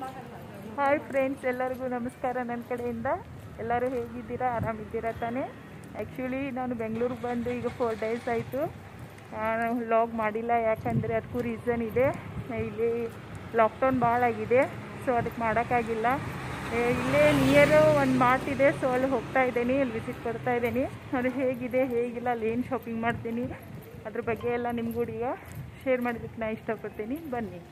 Hi friends ಎಲ್ಲರಿಗೂ ನಮಸ್ಕಾರ ನನ್ನ ಕಡೆಯಿಂದ ಎಲ್ಲರೂ ಹೇಗಿದ್ದೀರಾ ಆರಾಮಿದ್ದೀರಾ ತಾನೇ ಆ್ಯಕ್ಚುಲಿ ನಾನು ಬೆಂಗಳೂರಿಗೆ ಬಂದು ಈಗ ಫೋರ್ ಡೇಸ್ ಆಯಿತು ಲಾಗ್ ಮಾಡಿಲ್ಲ ಯಾಕಂದರೆ ಅದಕ್ಕೂ ರೀಸನ್ ಇದೆ ಇಲ್ಲಿ ಲಾಕ್ಡೌನ್ ಭಾಳ ಆಗಿದೆ ಸೊ ಅದಕ್ಕೆ ಮಾಡೋಕ್ಕಾಗಿಲ್ಲ ಏ, ಇಲ್ಲೇ ನಿಯರ್ ಒಂದು ಮಾರ್ಟ್ ಇದೆ ಸೊ ಅಲ್ಲಿ ಹೋಗ್ತಾ ಇದ್ದೀನಿ ಅಲ್ಲಿ ವಿಸಿಟ್ ಕೊಡ್ತಾ ಇದ್ದೀನಿ ಅದು ಹೇಗಿದೆ ಹೇಗಿಲ್ಲ ಅಲ್ಲಿ ಏನು ಶಾಪಿಂಗ್ ಮಾಡ್ತೀನಿ ಅದ್ರ ಬಗ್ಗೆ ಎಲ್ಲ ನಿಮ್ಗೂ ಈಗ ಶೇರ್ ಮಾಡೋದಕ್ಕೆ ನಾನು ಇಷ್ಟಪಡ್ತೀನಿ ಬನ್ನಿ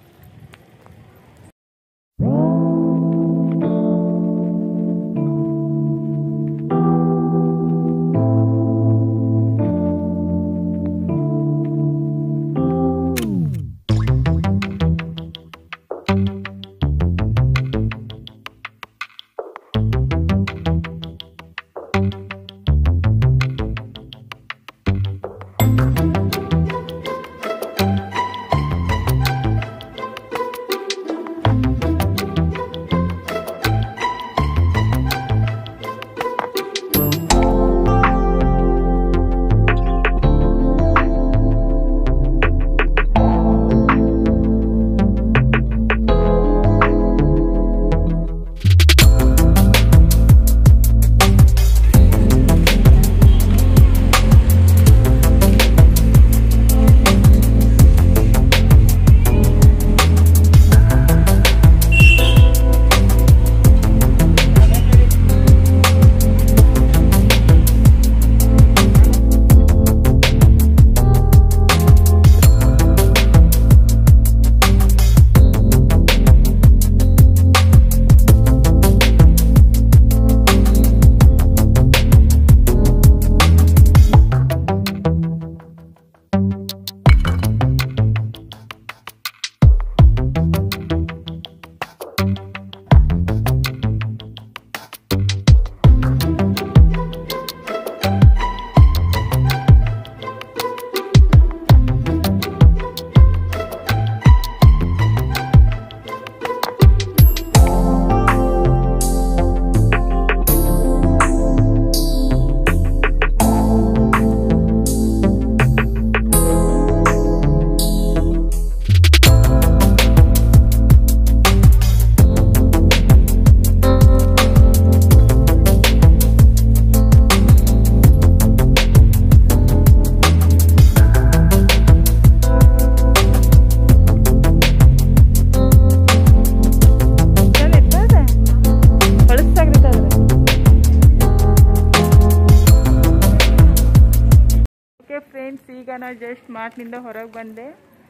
ಓಕೆ ಫ್ರೆಂಡ್ಸ್ ಈಗ ನಾನು ಜಸ್ಟ್ ಮಾರ್ಟ್ನಿಂದ ಹೊರಗೆ ಬಂದೆ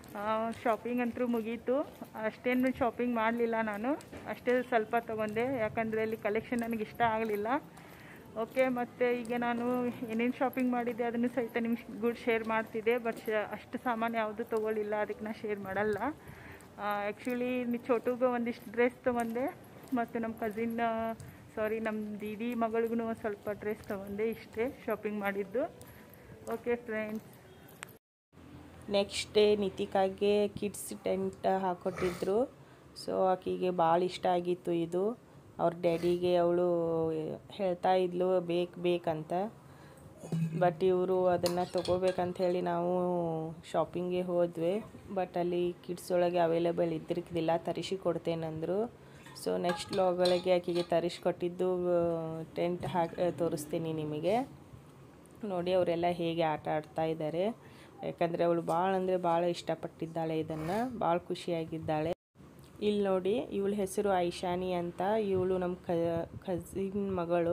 ಶಾಪಿಂಗ್ ಅಂತೂ ಮುಗೀತು ಅಷ್ಟೇನು ಶಾಪಿಂಗ್ ಮಾಡಲಿಲ್ಲ ನಾನು ಅಷ್ಟೇ ಸ್ವಲ್ಪ ತೊಗೊಂಡೆ ಯಾಕಂದರೆ ಅಲ್ಲಿ ಕಲೆಕ್ಷನ್ ನನಗೆ ಇಷ್ಟ ಆಗಲಿಲ್ಲ ಓಕೆ ಮತ್ತು ಈಗ ನಾನು ಏನೇನು ಶಾಪಿಂಗ್ ಮಾಡಿದ್ದೆ ಅದನ್ನು ಸಹಿತ ನಿಮ್ಗೆ ಗುಡ್ ಶೇರ್ ಮಾಡ್ತಿದ್ದೆ ಬಟ್ ಅಷ್ಟು ಸಾಮಾನು ಯಾವುದು ತೊಗೊಳ್ಳಿಲ್ಲ ಅದಕ್ಕೆ ನಾನು ಶೇರ್ ಮಾಡಲ್ಲ ಆ್ಯಕ್ಚುಲಿ ಚೋಟುಗೆ ಒಂದಿಷ್ಟು ಡ್ರೆಸ್ ತೊಗೊಂಡೆ ಮತ್ತು ನಮ್ಮ ಕಸಿನ್ ಸಾರಿ ನಮ್ಮ ದೀದಿ ಮಗಳಿಗೂ ಒಂದು ಸ್ವಲ್ಪ ಡ್ರೆಸ್ ತೊಗೊಂಡೆ ಇಷ್ಟೇ ಶಾಪಿಂಗ್ ಮಾಡಿದ್ದು ಓಕೆ ಫ್ರೆಂಡ್ಸ್ ನೆಕ್ಸ್ಟ್ ಡೇ ನಿತಿಕಾಗೆ ಕಿಡ್ಸ್ ಟೆಂಟ್ ಹಾಕೊಟ್ಟಿದ್ರು ಸೊ ಆಕೆಗೆ ಭಾಳ ಇಷ್ಟ ಆಗಿತ್ತು ಇದು ಅವ್ರ ಡ್ಯಾಡಿಗೆ ಅವಳು ಹೇಳ್ತಾ ಇದ್ಲು ಬೇಕು ಬೇಕಂತ ಬಟ್ ಇವರು ಅದನ್ನು ತೊಗೋಬೇಕಂತ ಹೇಳಿ ನಾವು ಶಾಪಿಂಗ್ಗೆ ಹೋದ್ವಿ ಬಟ್ ಅಲ್ಲಿ ಕಿಡ್ಸ್ ಒಳಗೆ ಅವೈಲೇಬಲ್ ಇದ್ದಿರ್ಕಿಲ್ಲ ತರಿಸಿ ಕೊಡ್ತೇನಂದರು ಸೊ ನೆಕ್ಸ್ಟ್ ಲಾಗೊಳಗೆ ಆಕೆಗೆ ತರಿಸ್ಕೊಟ್ಟಿದ್ದು ಟೆಂಟ್ ಹಾಕಿ ತೋರಿಸ್ತೀನಿ ನಿಮಗೆ ನೋಡಿ ಅವರೆಲ್ಲ ಹೇಗೆ ಆಟ ಆಡ್ತಾ ಇದ್ದಾರೆ ಯಾಕಂದರೆ ಅವಳು ಭಾಳ ಅಂದರೆ ಭಾಳ ಇಷ್ಟಪಟ್ಟಿದ್ದಾಳೆ ಇದನ್ನು ಭಾಳ ಖುಷಿಯಾಗಿದ್ದಾಳೆ ಇಲ್ಲಿ ನೋಡಿ ಇವಳ ಹೆಸರು ಐಶಾನಿ ಅಂತ ಇವಳು ನಮ್ಮ ಕ ಕಸಿನ್ ಮಗಳು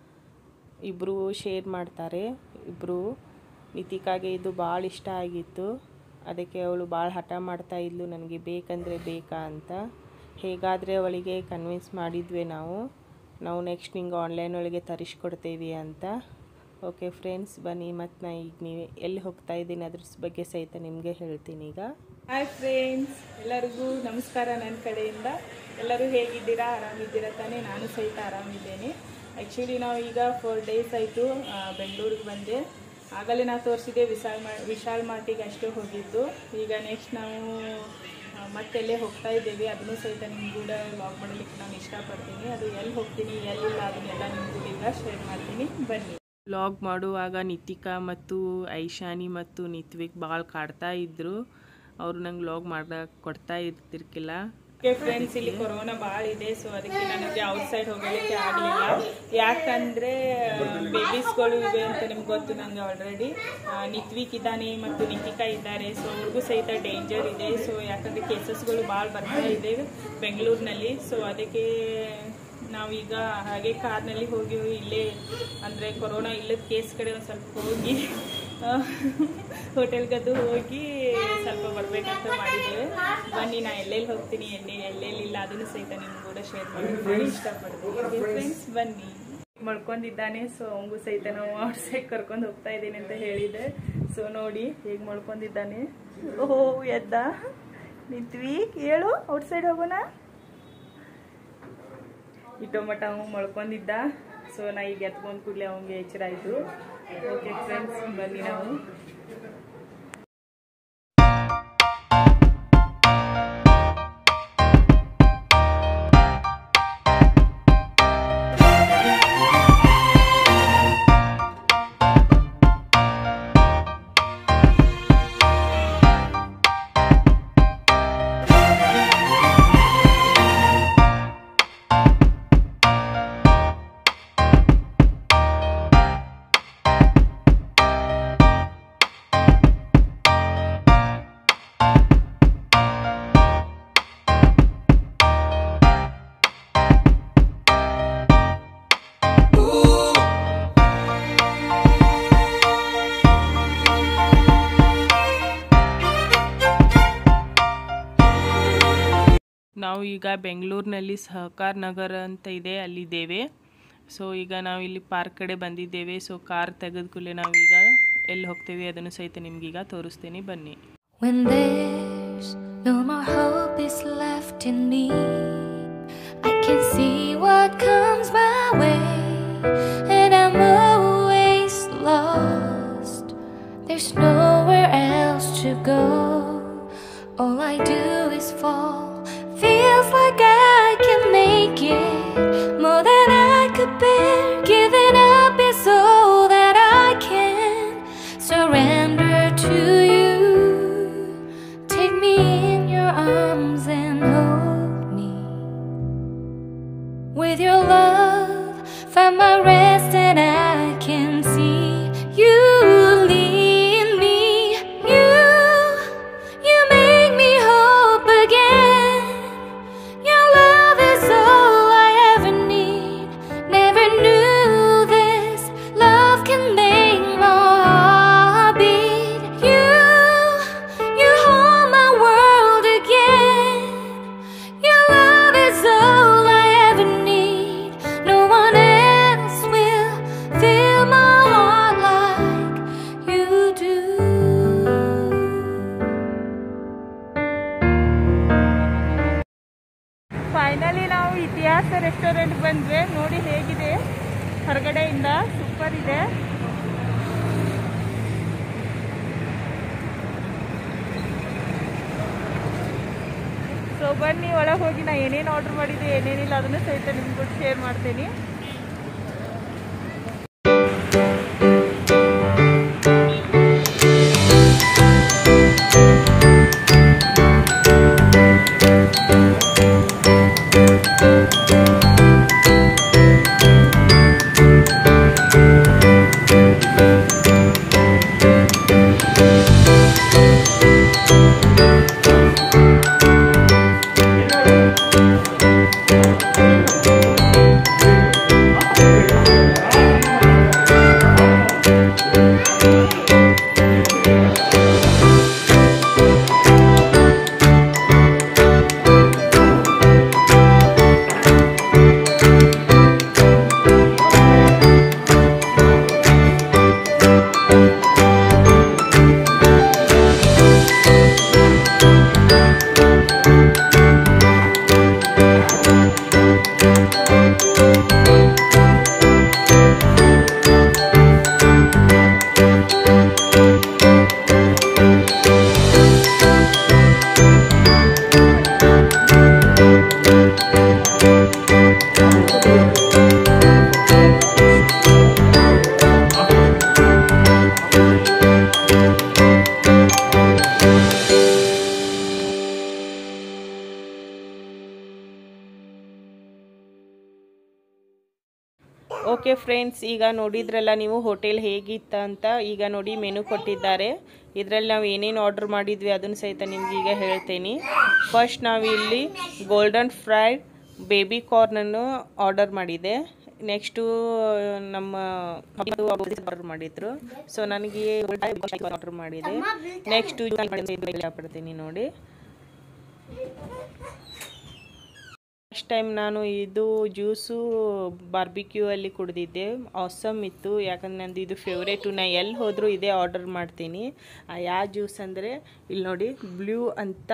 ಇಬ್ಬರು ಶೇರ್ ಮಾಡ್ತಾರೆ ಇಬ್ಬರು ನಿತಿಕಾಗೆ ಇದು ಭಾಳ ಇಷ್ಟ ಆಗಿತ್ತು ಅದಕ್ಕೆ ಅವಳು ಭಾಳ ಹಠ ಮಾಡ್ತಾ ಇದ್ಲು ನನಗೆ ಬೇಕಂದರೆ ಬೇಕಾ ಅಂತ ಹೇಗಾದರೆ ಅವಳಿಗೆ ಕನ್ವಿನ್ಸ್ ಮಾಡಿದ್ವಿ ನಾವು ನಾವು ನೆಕ್ಸ್ಟ್ ನಿಂಗೆ ಆನ್ಲೈನ್ ಒಳಗೆ ತರಿಸ್ಕೊಡ್ತೇವೆ ಅಂತ ಓಕೆ ಫ್ರೆಂಡ್ಸ್ ಬನ್ನಿ ಮತ್ತು ನಾ ಈಗ ನೀವು ಎಲ್ಲಿ ಹೋಗ್ತಾ ಇದ್ದೀನಿ ಅದ್ರ ಬಗ್ಗೆ ಸಹಿತ ನಿಮಗೆ ಹೇಳ್ತೀನಿ ಈಗ ಹಾಯ್ ಫ್ರೆಂಡ್ಸ್ ಎಲ್ಲರಿಗೂ ನಮಸ್ಕಾರ ನನ್ನ ಕಡೆಯಿಂದ ಎಲ್ಲರೂ ಹೇಗಿದ್ದೀರಾ ಆರಾಮಿದ್ದೀರಾ ತಾನೇ ನಾನು ಸಹಿತ ಆರಾಮಿದ್ದೇನೆ ಆ್ಯಕ್ಚುಲಿ ನಾವು ಈಗ ಫೋರ್ ಡೇಸ್ ಆಯಿತು ಬೆಂಗಳೂರಿಗೆ ಬಂದೆ ಆಗಲೇ ನಾವು ತೋರಿಸಿದೆ ವಿಶಾಲ್ ಮಾ ವಿಶಾಲ್ ಮಾರ್ಟಿಗೆ ಅಷ್ಟೇ ಹೋಗಿದ್ದು ಈಗ ನೆಕ್ಸ್ಟ್ ನಾವು ಆ, ಮತ್ತೆಲ್ಲೇ ಹೋಗ್ತಾ ಇದ್ದೇವೆ ಅದನ್ನು ಸಹಿತ ನಿಮ್ಗೆ ಕೂಡ ಲಾಗ್ ಮಾಡಲಿಕ್ಕೆ ನಾನು ಇಷ್ಟಪಡ್ತೀನಿ ಅದು ಎಲ್ಲಿ ಹೋಗ್ತೀನಿ ಎಲ್ಲಿಲ್ಲ ಅದನ್ನೆಲ್ಲ ನಿಮಗೂ ಈಗ ಶೇರ್ ಮಾಡ್ತೀನಿ ಬನ್ನಿ ವ್ಲಾಗ್ ಮಾಡುವಾಗ ನಿತಿಕಾ ಮತ್ತು ಐಶಾನಿ ಮತ್ತು ನಿತ್ವಿಕ್ ಭಾಳ ಕಾಡ್ತಾ ಇದ್ದರು ಅವರು ನಂಗೆ ವ್ಲಾಗ್ ಮಾಡಕ್ಕೆ ಕೊಡ್ತಾ ಇರ್ತಿರ್ಕಿಲ್ಲ ಓಕೆ ಫ್ರೆಂಡ್ಸ್ ಇಲ್ಲಿ ಕೊರೋನಾ ಭಾಳ ಇದೆ ಸೊ ಅದಕ್ಕೆ ನನಗೆ ಔಟ್ ಸೈಡ್ ಹೋಗಲಿಕ್ಕೆ ಆಗಲಿಲ್ಲ ಯಾಕಂದರೆ ಬೇಬೀಸ್ಗಳು ಇವೆ ಅಂತ ನಿಮ್ಗೆ ಗೊತ್ತು ನನಗೆ ಆಲ್ರೆಡಿ ನಿತ್ವಿಕ್ ಇದ್ದಾನೆ ಮತ್ತು ನಿತಿಕಾ ಇದ್ದಾರೆ ಸೊ ಅವ್ರಿಗೂ ಸಹಿತ ಡೇಂಜರ್ ಇದೆ ಸೊ ಯಾಕಂದರೆ ಕೇಸಸ್ಗಳು ಭಾಳ ಬರ್ತಾ ಇದೆ ಬೆಂಗಳೂರಿನಲ್ಲಿ ಸೊ ಅದಕ್ಕೆ ನಾವೀಗ ಹಾಗೆ ಕಾರ್ನಲ್ಲಿ ಹೋಗಿ ಇಲ್ಲೇ ಅಂದರೆ ಕೊರೋನಾ ಇಲ್ಲದ ಕೇಸ್ ಕಡೆ ಒಂದು ಸ್ವಲ್ಪ ಹೋಗಿ ಹೋಟೆಲ್ಗದು ಹೋಗಿ ಸ್ವಲ್ಪ ಬರ್ಬೇಕಂತ ಮಾಡಿದ್ದೇವೆ ಬನ್ನಿ ನಾ ಎಲ್ಲೆಲ್ಲಿ ಹೋಗ್ತೀನಿ ಎಲ್ಲಿ ಎಲ್ಲೆಲ್ಲಿ ಇಲ್ಲ ಅದನ್ನು ಸಹಿತ ನಿಮ್ಗೆ ಕೂಡ ಶೇರ್ ಮಾಡಿ ಇಷ್ಟಪಡ್ತೀನಿ ಫ್ರೆಂಡ್ಸ್ ಬನ್ನಿ ಮಳ್ಕೊಂಡಿದ್ದಾನೆ ಸೊ ಅವಂಗೂ ಸಹಿತ ನಾವು ಔಟ್ ಸೈಡ್ ಕರ್ಕೊಂಡು ಹೋಗ್ತಾ ಇದ್ದೀನಿ ಅಂತ ಹೇಳಿದೆ ಸೊ ನೋಡಿ ಹೇಗೆ ಮಳ್ಕೊಂಡಿದ್ದಾನೆ ಓಹೋ ಎದ್ದ ನಿಂತ್ವಿ ಹೇಳು ಔಟ್ ಸೈಡ್ ಹೋಗೋಣ ಇಟ್ಟೋ ಮಟ್ಟ ಅವ ಮಳ್ಕೊಂಡಿದ್ದ ಸೊ ನಾ ಈಗ ಎತ್ಕೊಂಡ್ ಕೂಡಲೇ ಅವಂಗೆ ಎಚ್ಚರ ಆಯಿತು ಓಕೆ ಫ್ರೆಂಡ್ಸ್ ಬನ್ನಿ ನಾವು ನಾವು ಈಗ ಬೆಂಗಳೂರಿನಲ್ಲಿ ಸಹಕಾರ ನಗರ ಅಂತ ಇದೆ ಅಲ್ಲಿದ್ದೇವೆ ಸೊ ಈಗ ನಾವು ಇಲ್ಲಿ ಪಾರ್ಕ್ ಕಡೆ ಬಂದಿದ್ದೇವೆ ಸೊ ಕಾರ್ ತೆಗೆದ ಕೂಡಲೇ ನಾವೀಗ ಎಲ್ಲಿ ಹೋಗ್ತೇವೆ ಅದನ್ನು ಸಹಿತ ನಿಮ್ಗೀಗ ತೋರಿಸ್ತೀನಿ ಬನ್ನಿ When there's no more hope is left in me, I can see what comes my way, and I'm always lost. There's nowhere else to go. All I do is fall. Feels like I can make it more than I could bear. Giving up is all that I can surrender to you. Take me in your arms and hold me. With your love, find my rest, and I can see you lead me. You, you make me hope again. Your love is all I ever need. Never knew this love can make my heart beat. You, you hold my world again. Your love is all I ever need. No one else will fill my heart like you do. Finally ನಾವು Itihasa restaurant ಬಂದ್ವಿ ನೋಡಿ ಹೇಗಿದೆ ಹೊರಗಡೆಯಿಂದ super ಇದೆ so ಬನ್ನಿ ಒಳಗೆ ಹೋಗಿ ನಾ ಏನೇನು ಆರ್ಡರ್ ಮಾಡಿದ್ದೆ ಏನೇನಿಲ್ಲ ಅದನ್ನು ಸಹಿತ ನಿಮ್ಗೂ ಶೇರ್ ಮಾಡ್ತೀನಿ ಓಕೆ ಫ್ರೆಂಡ್ಸ್ ಈಗ ನೋಡಿದ್ರಲ್ಲ ನೀವು ಹೋಟೆಲ್ ಹೇಗಿತ್ತ ಅಂತ ಈಗ ನೋಡಿ ಮೆನು ಕೊಟ್ಟಿದ್ದಾರೆ ಇದರಲ್ಲಿ ನಾವು ಏನೇನು ಆರ್ಡ್ರ್ ಮಾಡಿದ್ವಿ ಅದನ್ನು ಸಹಿತ ನಿಮ್ಗೆ ಈಗ ಹೇಳ್ತೀನಿ ಫಸ್ಟ್ ನಾವು ಇಲ್ಲಿ ಗೋಲ್ಡನ್ ಫ್ರೈಡ್ ಬೇಬಿ ಕಾರ್ನನ್ನು ಆರ್ಡರ್ ಮಾಡಿದೆ ನೆಕ್ಸ್ಟು ನಮ್ಮ ಆರ್ಡರ್ ಮಾಡಿದ್ರು ಸೊ ನನಗೆ ಆರ್ಡರ್ ಮಾಡಿದೆ ನೆಕ್ಸ್ಟು ಪಡ್ತೀನಿ ನೋಡಿ ಫಸ್ಟ್ ಟೈಮ್ ನಾನು ಇದು ಜ್ಯೂಸು ಬಾರ್ಬಿಕ್ಯೂ ಅಲ್ಲಿ ಕುಡಿದಿದ್ದೆ ಆಸಮ್ ಇತ್ತು ಯಾಕಂದ್ರೆ ನಂದು ಇದು ಫೇವ್ರೇಟು ನಾ ಎಲ್ಲಿ ಹೋದರೂ ಇದೇ ಆರ್ಡರ್ ಮಾಡ್ತೀನಿ ಆ ಯಾವ ಜ್ಯೂಸ್ ಅಂದರೆ ಇಲ್ಲಿ ನೋಡಿ ಬ್ಲೂ ಅಂತ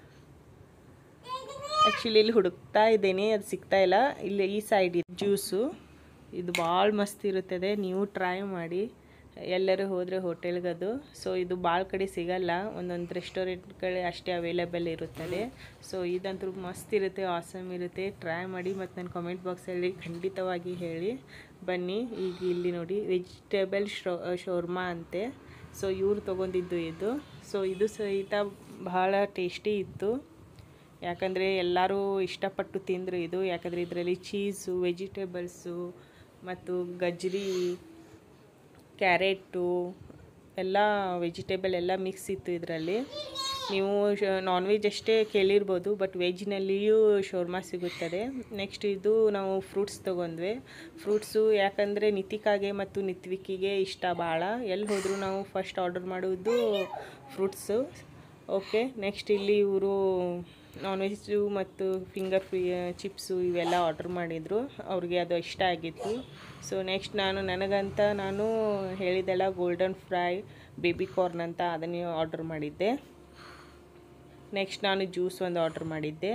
ಆ್ಯಕ್ಚುಲಿ ಇಲ್ಲಿ ಹುಡುಕ್ತಾ ಇದ್ದೀನಿ ಅದು ಸಿಗ್ತಾ ಇಲ್ಲ ಇಲ್ಲಿ ಈ ಸೈಡ್ ಇದೆ ಜ್ಯೂಸು ಇದು ಭಾಳ ಮಸ್ತ್ ಇರುತ್ತದೆ ನೀವು ಟ್ರೈ ಮಾಡಿ ಎಲ್ಲರೂ ಹೋದರೆ ಹೋಟೆಲ್ಗದು ಸೊ ಇದು ಭಾಳ ಕಡೆ ಸಿಗಲ್ಲ ಒಂದೊಂದು ರೆಸ್ಟೋರೆಂಟ್ ಕಡೆ ಅಷ್ಟೇ ಅವೈಲೇಬಲ್ ಇರುತ್ತದೆ ಸೊ ಇದಂತೂ ಮಸ್ತ್ ಇರುತ್ತೆ ಆಸಮ್ ಇರುತ್ತೆ ಟ್ರೈ ಮಾಡಿ ಮತ್ತು ನನ್ನ ಕಾಮೆಂಟ್ ಬಾಕ್ಸಲ್ಲಿ ಖಂಡಿತವಾಗಿ ಹೇಳಿ ಬನ್ನಿ ಈಗ ಇಲ್ಲಿ ನೋಡಿ ವೆಜಿಟೇಬಲ್ ಶೋ ಶೋರ್ಮಾ ಅಂತೆ ಸೊ ಇವ್ರು ತೊಗೊಂಡಿದ್ದು ಇದು ಸೊ ಇದು ಸಹಿತ ಬಹಳ ಟೇಸ್ಟಿ ಇತ್ತು ಯಾಕಂದರೆ ಎಲ್ಲರೂ ಇಷ್ಟಪಟ್ಟು ತಿಂದರು ಇದು ಯಾಕಂದರೆ ಇದರಲ್ಲಿ ಚೀಸು ವೆಜಿಟೇಬಲ್ಸು ಮತ್ತು ಗಜ್ರಿ ಕ್ಯಾರೆಟು ಎಲ್ಲ ವೆಜಿಟೇಬಲ್ ಎಲ್ಲ ಮಿಕ್ಸ್ ಇತ್ತು ಇದರಲ್ಲಿ ನೀವು ನಾನ್ ವೆಜ್ ಅಷ್ಟೇ ಕೇಳಿರ್ಬೋದು ಬಟ್ ವೆಜ್ನಲ್ಲಿಯೂ ಶೋರ್ಮಾ ಸಿಗುತ್ತದೆ ನೆಕ್ಸ್ಟ್ ಇದು ನಾವು ಫ್ರೂಟ್ಸ್ ತೊಗೊಂಡ್ವಿ ಫ್ರೂಟ್ಸು ಯಾಕಂದರೆ ನಿತಿಕಾಗೆ ಮತ್ತು ನಿತ್ವಿಕಿಗೆ ಇಷ್ಟ ಭಾಳ ಎಲ್ಲಿ ಹೋದರೂ ನಾವು ಫಸ್ಟ್ ಆರ್ಡರ್ ಮಾಡುವುದು ಫ್ರೂಟ್ಸು ಓಕೆ ನೆಕ್ಸ್ಟ್ ಇಲ್ಲಿ ಇವರು ನಾನ್ ವೆಜ್ಜು ಮತ್ತು ಫಿಂಗರ್ ಫಿ ಚಿಪ್ಸು ಇವೆಲ್ಲ ಆರ್ಡರ್ ಮಾಡಿದರು ಅವ್ರಿಗೆ ಅದು ಇಷ್ಟ ಆಗಿತ್ತು ಸೊ ನೆಕ್ಸ್ಟ್ ನಾನು ನನಗಂತ ನಾನು ಹೇಳಿದೆಲ್ಲ ಗೋಲ್ಡನ್ ಫ್ರೈ ಬೇಬಿ ಕಾರ್ನ್ ಅಂತ ಅದನ್ನೇ ಆರ್ಡರ್ ಮಾಡಿದ್ದೆ ನೆಕ್ಸ್ಟ್ ನಾನು ಜ್ಯೂಸ್ ಒಂದು ಆರ್ಡರ್ ಮಾಡಿದ್ದೆ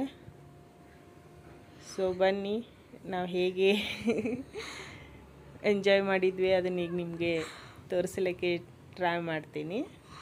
ಸೊ ಬನ್ನಿ ನಾವು ಹೇಗೆ ಎಂಜಾಯ್ ಮಾಡಿದ್ವಿ ಅದನ್ನ ಈಗ ನಿಮಗೆ ತೋರಿಸಲಿಕ್ಕೆ ಟ್ರೈ ಮಾಡ್ತೀನಿ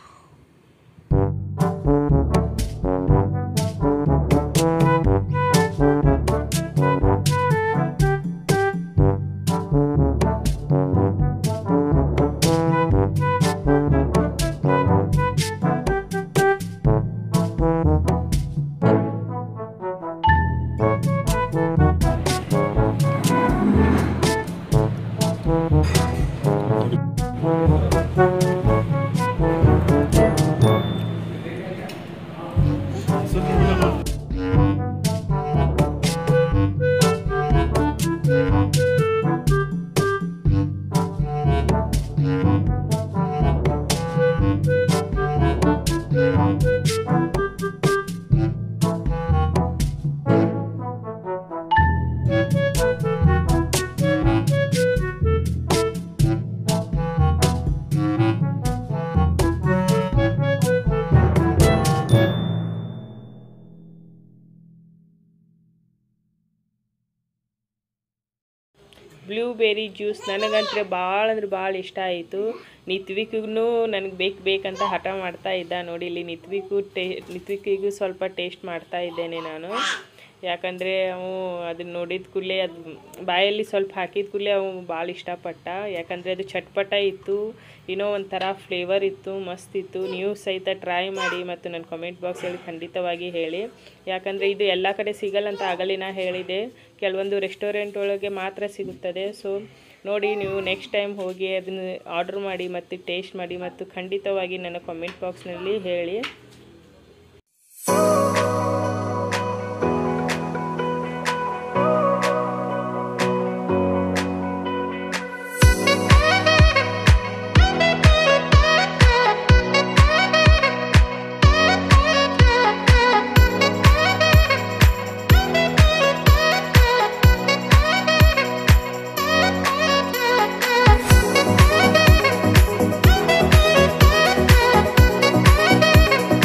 ಬ್ಲೂಬೆರಿ ಜ್ಯೂಸ್ ನನಗಂದ್ರೆ ಭಾಳ ಅಂದ್ರೆ ಭಾಳ ಇಷ್ಟ ಆಯಿತು ನಿತ್ವಿಕಿಗೂ ನನಗೆ ಬೇಕು ಬೇಕಂತ ಹಠ ಮಾಡ್ತಾ ಇದ್ದ ನೋಡಿ ಇಲ್ಲಿ ನಿತ್ವಿಕು ಟೇ ನಿತ್ವಿಕಿಗೂ ಸ್ವಲ್ಪ ಟೇಸ್ಟ್ ಮಾಡ್ತಾ ಇದ್ದೇನೆ ನಾನು ಯಾಕಂದರೆ ಅವು ಅದನ್ನ ನೋಡಿದ ಕೂಡಲೇ ಅದು ಬಾಯಲ್ಲಿ ಸ್ವಲ್ಪ ಹಾಕಿದ ಕೂಡಲೇ ಅವು ಭಾಳ ಇಷ್ಟಪಟ್ಟ ಯಾಕಂದರೆ ಅದು ಚಟ್ಪಟ ಇತ್ತು ಏನೋ ಒಂಥರ ಫ್ಲೇವರ್ ಇತ್ತು ಮಸ್ತ್ ಇತ್ತು ನೀವು ಸಹಿತ ಟ್ರೈ ಮಾಡಿ ಮತ್ತು ನನ್ನ ಕಮೆಂಟ್ ಬಾಕ್ಸಲ್ಲಿ ಖಂಡಿತವಾಗಿ ಹೇಳಿ ಯಾಕಂದರೆ ಇದು ಎಲ್ಲ ಕಡೆ ಸಿಗಲ್ಲ ಅಂತ ಆಗಲೇ ನಾ ಹೇಳಿದೆ ಕೆಲವೊಂದು ರೆಸ್ಟೋರೆಂಟ್ ಒಳಗೆ ಮಾತ್ರ ಸಿಗುತ್ತದೆ ಸೊ ನೋಡಿ ನೀವು ನೆಕ್ಸ್ಟ್ ಟೈಮ್ ಹೋಗಿ ಅದನ್ನು ಆರ್ಡ್ರ್ ಮಾಡಿ ಮತ್ತು ಟೇಸ್ಟ್ ಮಾಡಿ ಮತ್ತು ಖಂಡಿತವಾಗಿ ನನ್ನ ಕಮೆಂಟ್ ಬಾಕ್ಸ್ನಲ್ಲಿ ಹೇಳಿ Thank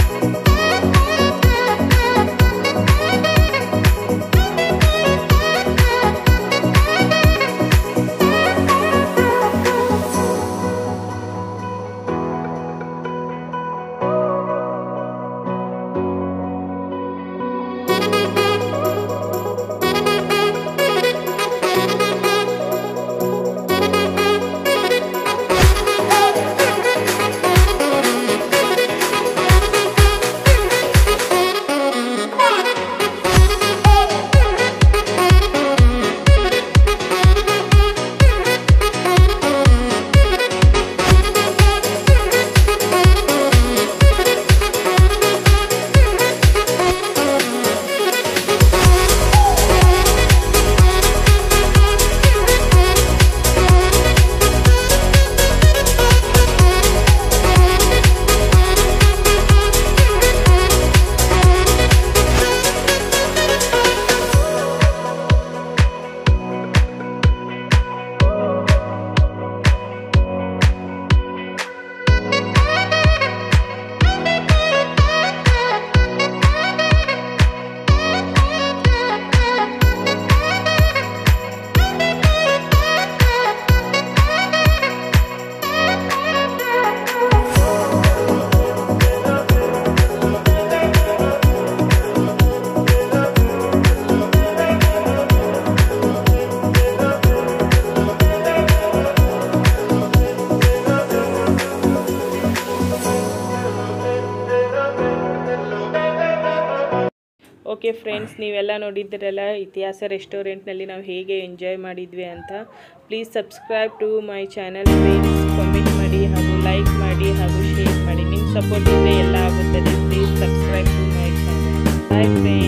ಓಕೆ ಫ್ರೆಂಡ್ಸ್ ನೀವೆಲ್ಲ ನೋಡಿದ್ರಲ್ಲ ಇತಿಹಾಸ ರೆಸ್ಟೋರೆಂಟ್ನಲ್ಲಿ ನಾವು ಹೇಗೆ ಎಂಜಾಯ್ ಮಾಡಿದ್ವಿ ಅಂತ please subscribe to my channel friends comment ಮಾಡಿ ಹಾಗೂ ಲೈಕ್ ಮಾಡಿ ಹಾಗೂ ಶೇರ್ ಮಾಡಿ ನಿಮ್ಮ ಸಪೋರ್ಟಿಂದ ಎಲ್ಲ ಆಗುತ್ತದೆ please subscribe to my channel bye friends